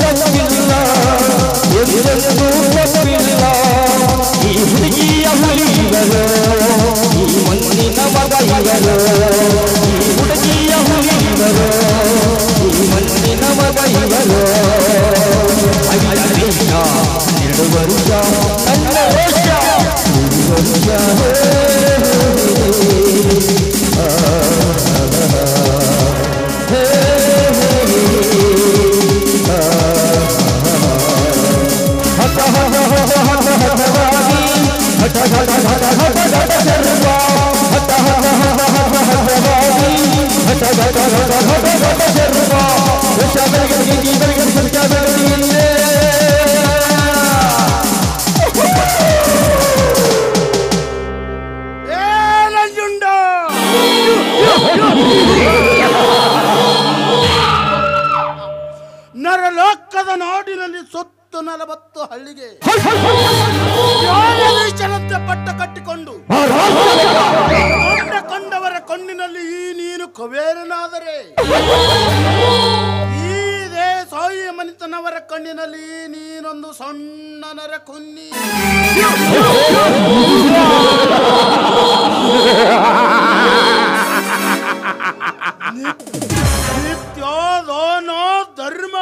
ತಪ್ಪಿಲ್ಲ ಎಂದೆಂದೂ ತಪ್ಪಿಲ್ಲ ಈ ಹುಡುಗಿಯ ಹುಲಿಗರು ಈ ಮಣ್ಣಿನ ಮಗ ಇವರು ಈ ಹುಡುಗಿಯ ಹುಲಿಗರು ಈ ಮಣ್ಣಿನ ಮಗ ಇವರು ಐದ ನಿಮಿಷ ಎರಡು ವರ್ಷ ನನ್ನ ವರ್ಷ ಮೂರು ವರ್ಷ ಏ ನಂಜುಂಡ ನರಲೋಕದ ನಾಡಿನಲ್ಲಿ ಸುತ್ತು ನಲವತ್ತು ಹಳ್ಳಿಗೆ ನ್ಯಾಯಾಧೀಶರಂತೆ ಪಟ್ಟ ಕಟ್ಟಿಕೊಂಡು ಕೊಂಡ ಕಂಡವರ ಕಣ್ಣಿನಲ್ಲಿ ಈ ನೀನು ಕುಬೇರನಾದರೆ ಈ ದೇಸಾಯಿ ಮನಿತನವರ ಕಣ್ಣಿನಲ್ಲಿ ನೀನೊಂದು ಸಣ್ಣ ನರ ಕುನ್ನಿ ನಿತ್ಯಾದಾನ ಧರ್ಮ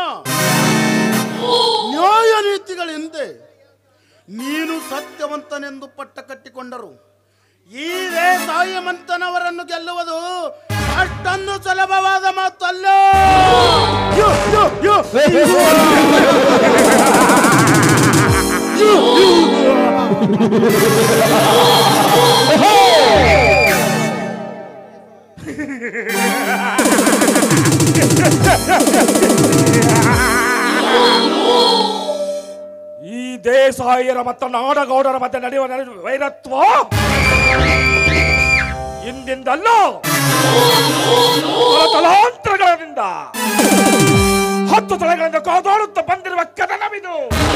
ನ್ಯಾಯ ನೀತಿಗಳೆಂದೆ ನೀನು ಸತ್ಯವಂತನೆಂದು ಪಟ್ಟ ಕಟ್ಟಿಕೊಂಡರು ಈ ದೇಸಾಯಮಂತನವರನ್ನು ಗೆಲ್ಲುವುದು ಅಷ್ಟೊಂದು ಸುಲಭವಾದ ಮಾತಲ್ಲ ಯು, ಯು, ಯು. ಈ ದೇಸಾಯಿಯರ ಮತ್ತು ನಾಡಗೌಡರ ಮಧ್ಯೆ ನಡೆಯುವ ನಡೆಯುವ ವೈರತ್ವ ಇಂದಿಂದಲ್ಲ ತಲಾಂತರಗಳಿಂದ ಹತ್ತು ತಲೆಗಳಿಂದ ಕಾದಾಡುತ್ತಾ ಬಂದಿರುವ ಕದನವಿದು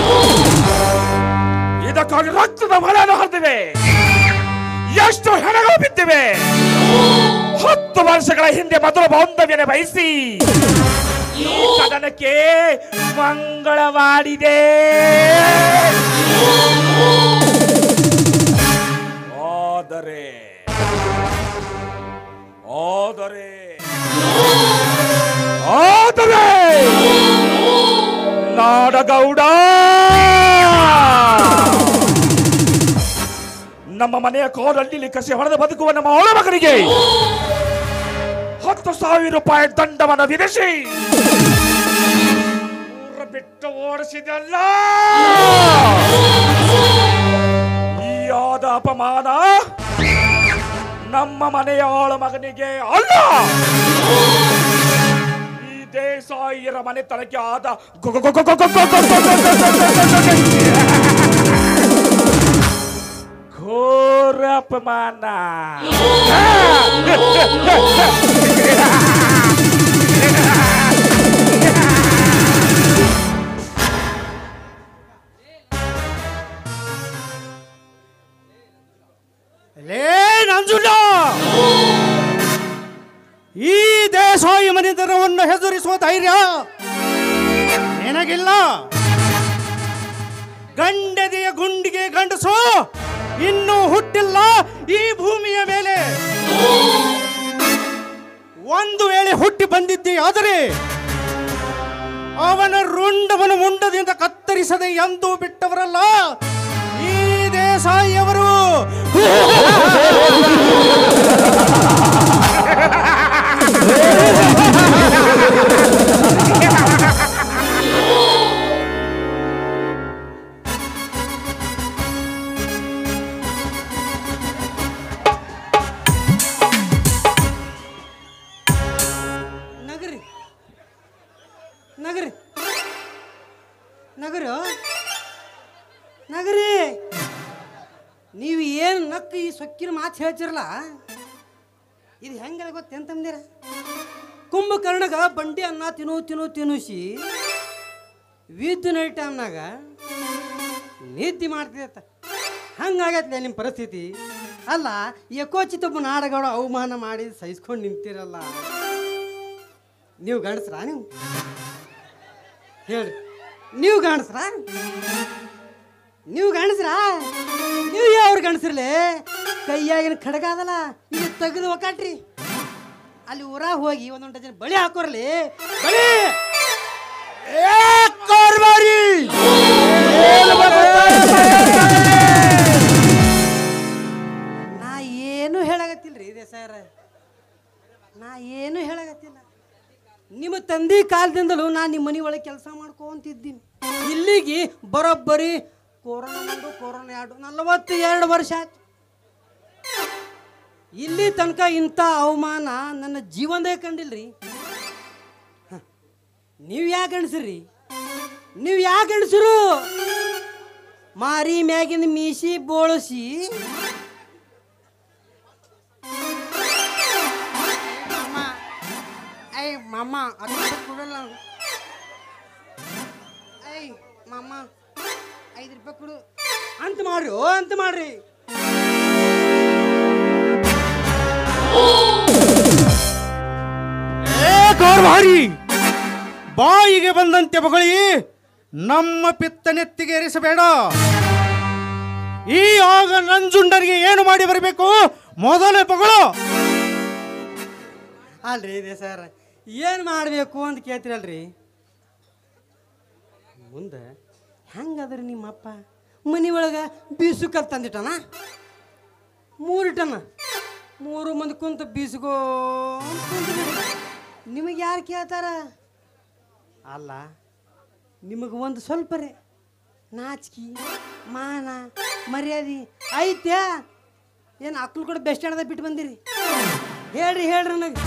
ಇದಕ್ಕಾಗಿ ರಕ್ತದ ಮಳೆಯನ್ನು ಹರಿದಿವೆ ಎಷ್ಟು ಹೆಣಗಳು ಬಿದ್ದಿವೆ ಹತ್ತು ವರ್ಷಗಳ ಹಿಂದೆ ಮೊದಲ ಬಾಂಧವ್ಯನ ಬಯಸಿ ಈ ಕದನಕ್ಕೆ ಮಂಗಳವಾಡಿದೆ ಆದರೆ ಆದರೆ ಆದರೆ ನಾಡಗೌಡ ನಮ್ಮ ಮನೆಯ ಕೋರಲ್ಲಿ ಕಸಿ ಹೊಡೆದು ಬದುಕುವ ನಮ್ಮ ಅವಳ ಮಗನಿಗೆ ಹತ್ತು ಸಾವಿರ ರೂಪಾಯಿ ದಂಡವನ್ನು ವಿಧಿಸಿ ಊರ ಬಿಟ್ಟು ಓಡಿಸಿದಲ್ಲ ಈ ಆದ ಅಪಮಾನ ನಮ್ಮ ಮನೆಯ ಆಳ ಮಗನಿಗೆ ಅಲ್ಲ ಈ ದೇಸಾಯಿಯರ ಮನೆತನಕ್ಕೆ ಆದ ಗೊ- ಗೊ- ಗೊ- ಗೊ- ಗೊ- ಗೊ- ಗೊ- ಗೊ- ಗೊ- ಗೊ- ಗೊ- ಗೊ- ಗೊ- ಗೊ- ಘೋರ ಅಪಮಾನ ಲೇ ನಂಜುಂಡ ಈ ದೇಸಾಯಿ ಮನಿತನವನ್ನು ಹೆದರಿಸುವ ಧೈರ್ಯ ನಿನಗಿಲ್ಲ ಗಂಡದೆಯ ಗುಂಡಿಗೆ ಗಂಡಸು ಇನ್ನೂ ಹುಟ್ಟಿಲ್ಲ ಈ ಭೂಮಿಯ ಮೇಲೆ ಒಂದು ವೇಳೆ ಹುಟ್ಟಿ ಬಂದಿದ್ದೆ ಆದರೆ ಅವನ ರುಂಡವನ್ನು ಮುಂಡದಿಂದ ಕತ್ತರಿಸದೆ ಎಂದೂ ಬಿಟ್ಟವರಲ್ಲ ಈ ದೇಸಾಯಿಯವರು ನಗರಿ ನಗರಿ ನಗರ ನಗರಿ ನೀವು ಏನು ನಕ್ಕ ಈ ಸೊಕ್ಕಿನ ಮಾತು ಹೇಳ್ತಿರಲ್ಲ ಇದು ಹೆಂಗದ ಗೊತ್ತೇನು ತಮ್ದಿರ ಕುಂಭಕರ್ಣಗ ಬಂಡಿ ಅನ್ನ ತಿನ್ನು ತಿನ್ನು ತಿನ್ನಿಸಿ ವಿದ್ ನೈಟ್ ಟೈಮ್ನಾಗ ನಿದ್ದೆ ಮಾಡ್ತಿದ್ದ ಹಂಗಾಗೈತ್ಲೆ ನಿಮ್ಮ ಪರಿಸ್ಥಿತಿ ಅಲ್ಲ ಯಕೋಚಿತೊಬ್ಬ ನಾಡಗೌಡ ಅವಮಾನ ಮಾಡಿ ಸಹಿಸ್ಕೊಂಡು ನಿಂತಿರಲ್ಲ ನೀವು ಗಂಡಸ್ರಾ ನೀವು ಹೇಳ್ರಿ ನೀವು ಗಂಡಸ್ರ ನೀವು ಗಂಡಸ್ರ ನೀವು ಯಾವ ಗಂಡಸ್ರಲೆ ಕೈಯಾಗಿನ ಖಡ್ಗ ಅದಲ್ಲ ಇದು ತೆಗೆದು ಒಕ್ಕಾಟ್ರಿ ಅಲ್ಲಿ ಊರಾಗ ಹೋಗಿ ಒಂದೊಂದು ಡಜನ್ ಬಳಿ ಹಾಕೋರ್ಲಿ ಬಳಿ ನಾ ಏನು ಹೇಳಾಗತ್ತಿಲ್ರಿ ಇದೆ ಸರ್ ನಾ ಏನು ಹೇಳಾಗತ್ತಿಲ್ಲ ನಿಮ್ಮ ತಂದೆ ಕಾಲದಿಂದಲೂ ನಾ ನಿಮ್ಮ ಮನೆ ಒಳಗೆ ಕೆಲಸ ಮಾಡ್ಕೊಂತಿದ್ದೀನಿ ಇಲ್ಲಿಗೆ ಬರೋಬ್ಬರಿ ಕೊರೋನಾ ಒಂದು ಕೊರೋನಾ ಎರಡು ನಲವತ್ತು ಎರಡು ವರ್ಷ ಆಯ್ತು ಇಲ್ಲಿ ತನಕ ಇಂಥ ಅವಮಾನ ನನ್ನ ಜೀವನದೇ ಕಂಡಿಲ್ರಿ ಹ. ನೀವು ಯಾಕೆ ಗಂಡಸ್ರಿ ನೀವು ಯಾಕೆ ಗಂಡಸರು ಮಾರಿ ಮ್ಯಾಗಿನ ಮೀಸಿ ಬೋಳಿಸಿ ಮಾಮ ಐ ಮಾಮ ಅದು ಕೊಡಲ್ಲ ಐ ಮಾಮ ಐದು ರೂಪಾಯಿ ಕೊಡು ಅಂತ ಮಾಡ್ರಿ ಓ ಅಂತ ಮಾಡ್ರಿ ಏ ಕಾರ್ಭಾರಿ ಬಾಯಿಗೆ ಬಂದಂತೆ ಬಗಳಿ ನಮ್ಮ ಪಿತ್ತನೆತ್ತಿಗೆ ಏರಿಸಬೇಡ ಈ ಆಗ ನಂಜುಂಡರಿಗೆ ಏನು ಮಾಡಿ ಬರಬೇಕು ಮೊದಲೇ ಬಗಳು ಅಲ್ರಿ ಇದೆ ಸರ್ ಏನು ಮಾಡಬೇಕು ಅಂತ ಕೇಳ್ತೀರಲ್ರಿ ಮುಂದೆ ಹೆಂಗದ್ರಿ ನಿಮ್ಮಪ್ಪ ಮನೆ ಒಳಗೆ ಬೀಸು ಕಲ್ ತಂದಿಟ್ಟನ ಮೂರು ಟನ ಮೂರು ಮಂದಿ ಕುಂತ ಬೀಸ್ಕೋ ನಿಮಗೆ ಯಾರು ಕೇಳ್ತಾರ ಅಲ್ಲ ನಿಮಗೆ ಒಂದು ಸ್ವಲ್ಪ ರೀ ನಾಚಿಕೆ ಮಾನ ಮರ್ಯಾದೆ ಐತ್ಯಾ ಏನು ಅಕ್ಕಳು ಕೂಡ ಬೆಸ್ಟ್ ಹಣದ ಬಿಟ್ಟು ಬಂದಿರಿ ಹೇಳ್ರಿ ಹೇಳ್ರಿ ನನಗೆ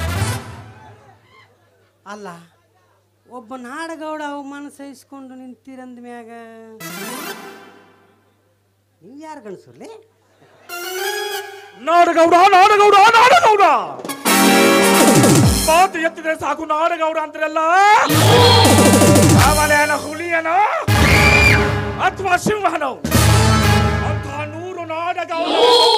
ಅಲ್ಲ ಒಬ್ಬ ನಾಡಗೌಡ ಅವಮಾನ ಸಹಿಸ್ಕೊಂಡು ನಿಂತಿರಂದ ಮ್ಯಾಗ ನೀವು ಯಾರು ಗಣಸರ್ಲಿ ನಾಡಗೌಡ ನಾಡಗೌಡ ನಾಡಗೌಡ ಮಾತು ಎತ್ತಿದ್ರೆ ಸಾಕು ನಾಡಗೌಡ ಅಂತಾರಲ್ಲ ಅವನೇನ ಹುಲಿಯನ ಅಥವಾ ಸಿಂಹನೋ ಅಂತ ನೂರು ನಾಡಗೌಡ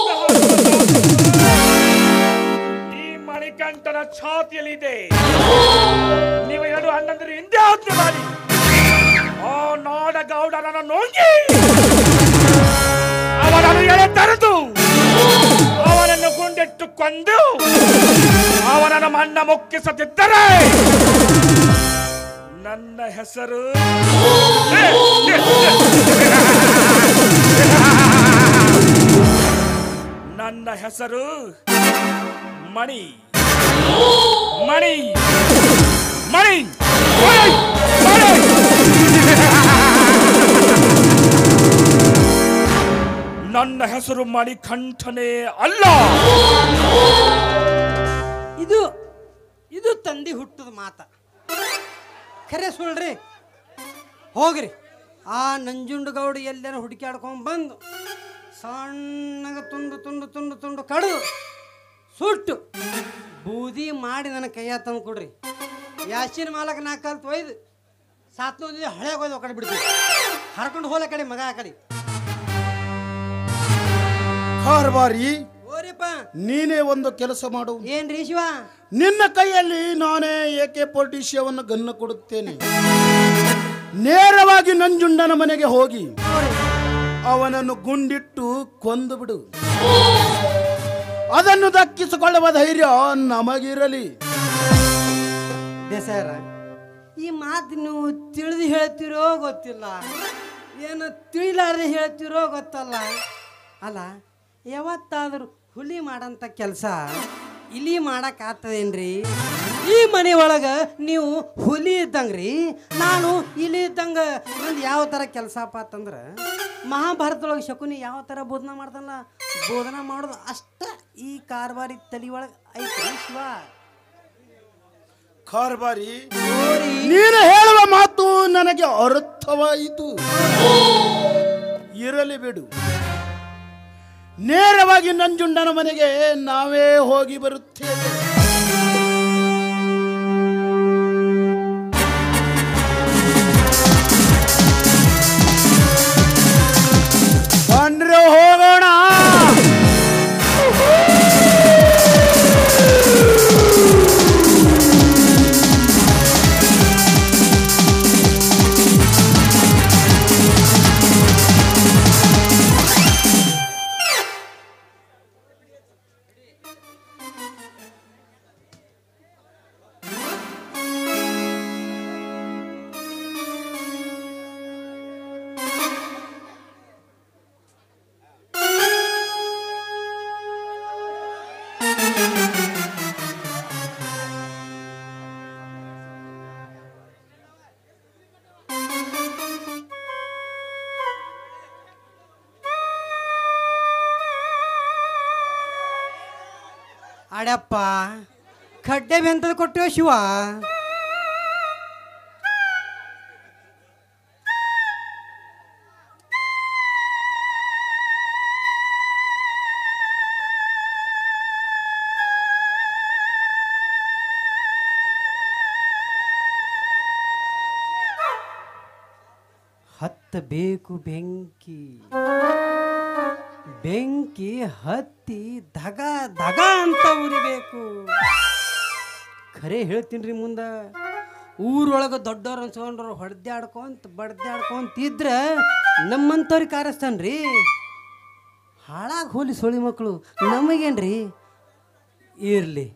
ಈ ಮಣಿಕಂಠನ ಛಾತಿಯಲ್ಲಿದೆ ನೀವು ಎರಡು ಅಣ್ಣಂದ್ರೆ ಹಿಂದೆ ಆಜ್ಞೆ ಮಾಡಿ ಆ ನಾಡಗೌಡನನ್ನು ನುಂಗಿ ಅವನನ್ನು ಎಳೆ ತರೆದು ಅವನನ್ನು ಗುಂಡಿಟ್ಟು ಕೊಂದು ಅವನನ್ನು ಮಣ್ಣ ಮುಕ್ಕಿಸದಿದ್ದರೆ ನನ್ನ ಹೆಸರು ನನ್ನ ಹೆಸರು ಮಣಿ ಮಣಿ ಮಣಿ ಮಣಿ ಮಣಿ ನನ್ನ ಹೆಸರು ಮಣಿಕಂಠನೇ ಅಲ್ಲ ಇದು ಇದು ತಂದಿ ಹುಟ್ಟದ ಮಾತ ಖರೆ ಸುಳ್ರಿ ಹೋಗ್ರಿ ಆ ನಂಜುಂಡಗೌಡ ಎಲ್ಲೇನ ಹುಡುಕ್ಯಾಡ್ಕೊಂಡ್ ಬಂದು ಸಣ್ಣಗ ತುಂಡು ತುಂಡು ತುಂಡು ತುಂಡು ಕಡಿದು ಸುಟ್ಟು ಬೂದಿ ಮಾಡಿ ನನ್ನ ಕೈಯ ತಂದು ಕೊಡ್ರಿ ಯಾಸಿನ ಮಾಲಕ ನಾ ಕಲ್ತು ಒಯ್ದು ಸಾತ್ನೋದಿ ಹಳೆ ಹೋಯ್ದು ಆ ಕಡೆ ಬಿಡ್ತೀವಿ ಹರ್ಕೊಂಡು ಹೋಲ ಕಡೆ ಮಗ ಆ ಕಡೆ ಕಾರ್ಬಾರಿ ಓರಿಪ್ಪ ನೀನೇ ಒಂದು ಕೆಲಸ ಮಾಡು ಏನ್ರಿ ಶಿವ ನಿನ್ನ ಕೈಯಲ್ಲಿ ನಾನೇ ಏಕೆ ಪೊಲಿಟಿಷಿಯವನ್ನು ಗನ್ನ ಕೊಡುತ್ತೇನೆ ನೇರವಾಗಿ ನಂಜುಂಡನ ಮನೆಗೆ ಹೋಗಿ ಅವನನ್ನು ಗುಂಡಿಟ್ಟು ಕೊಂದು ಬಿಡು ಅದನ್ನು ದಕ್ಕಿಸಿಕೊಳ್ಳುವ ಧೈರ್ಯ ನಮಗಿರಲಿ ಬೇಸಾರ ಈ ಮಾತು ನೀವು ತಿಳಿದು ಹೇಳ್ತಿರೋ ಗೊತ್ತಿಲ್ಲ ಏನು ತಿಳಿಲಾರ್ದೆ ಹೇಳ್ತಿರೋ ಗೊತ್ತಲ್ಲ ಅಲ್ಲ ಯಾವತ್ತಾದರೂ ಹುಲಿ ಮಾಡಂಥ ಕೆಲಸ ಇಲಿ ಮಾಡಕ್ ಆಗ್ತದೇನ್ರಿ ಈ ಮನೆ ಒಳಗೆ ನೀವು ಹುಲಿ ಇದ್ದಂಗ್ರಿ ನಾನು ಇಲಿ ಇದ್ದಂಗೆ ನಂದು ಯಾವ ಥರ ಕೆಲಸಪ್ಪ ಅಂತಂದ್ರೆ ಮಹಾಭಾರತದೊಳಗೆ ಶಕುನಿ ಯಾವ ಥರ ಬೋಧನ ಮಾಡ್ತಾನಲ್ಲ ಬೋಧನ ಮಾಡೋದು ಅಷ್ಟ ಈ ಕಾರ್ಬಾರಿ ತಲೆ ಒಳಗೆ ಐತ್ರಿ ಶಿವ ಕಾರ್ಬಾರಿ ಓರಿ ನೀನು ಹೇಳುವ ಮಾತು ನನಗೆ ಅರ್ಥವಾಯಿತು ಇರಲಿ ಬಿಡು ನೇರವಾಗಿ ನಂಜುಂಡನ ಮನೆಗೆ ನಾವೇ ಹೋಗಿ ಬರುತ್ತೇವೆ ಬಂದ್ರೆ ಹೋಗೋಣ ಅಡ್ಯಪ್ಪ ಖಡ್ಡೆ ಬೆಂತದ ಕೊಟ್ಟಿವ ಶಿವ ಹತ್ತ ಬೇಕು ಬೆಂಕಿ ಬೆಂಕಿ ಹತ್ತಿ ಧಗ ಧಗ ಅಂತ ಉರಿಬೇಕು ಖರೆ ಹೇಳ್ತೀನಿ ಮುಂದ ಊರೊಳಗೆ ದೊಡ್ಡವ್ರು ಅನ್ಸ್ಕೊಂಡ್ರು ಹೊಡೆದಾಡ್ಕೊಂತ ಬಡ್ದಾಡ್ಕೊಂತ ಇದ್ರ ನಮ್ಮಂಥವ್ರಿಗೆ ಕಾರಿಸ್ತಾನ್ರಿ ಹಾಳಾಗಿ ಹೋಲಿ ಸೊಳಿ ಮಕ್ಕಳು ನಮಗೇನ್ರಿ ಇರ್ಲಿ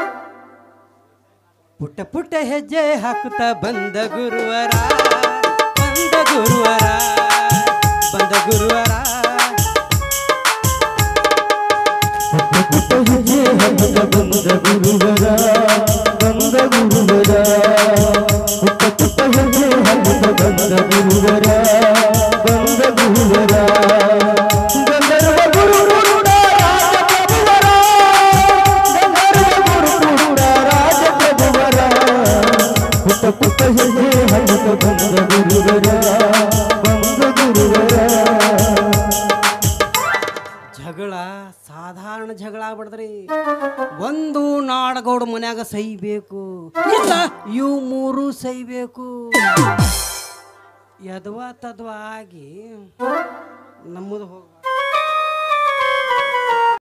ಪುಟ್ಟ ಪುಟ್ಟ ಹೆಜ್ಜೆ ಹಾಕುತ್ತಾ ಬಂದ ಗುರುವರ ಬಂದ ಗುರುವರ ಬಂದ ಗುರುವರ ಹೆಜ್ಜೆ ಹಬ್ಬದ ಬಂದ ಗುರುವರ ಬಂದ ಗುರುವರ ಪುಟ್ಟ ಪುಟ್ಟ ಹೆಜ್ಜೆ ಹಬ್ಬದ ಬಂದ ಗುರುವರ ಬಂದ ಗುರುವರ ಗಂಧರ್ವ ಗುರು ಕುರುಡ ರಾಜಪ್ರಭುವರ ಗಂಧರ್ವ ಗುರು ಕುರುಡ ರಾಜಪ್ರಭುವರ ಪುಟ್ಟ ಪುಟ್ಟ ಹೆಜ್ಜೆ ಹಬ್ಬದ ಬಂದ ಗುರುವರ ಬಂದ ಗುರುವರ ಜಗಳ ಸಾಧಾರಣ ಜಗಳ ಆಗ್ಬಿಡ್ದ್ರಿ ಒಂದು ನಾಡಗೌಡ ಮನ್ಯಾಗ ಸೈಬೇಕು ಇಲ್ಲ ಇವು ಮೂರು ಸೈಬೇಕು ಯದ್ವಾ ತದ್ವಾ ಆಗಿ ನಮ್ಮದು ಹೋಗ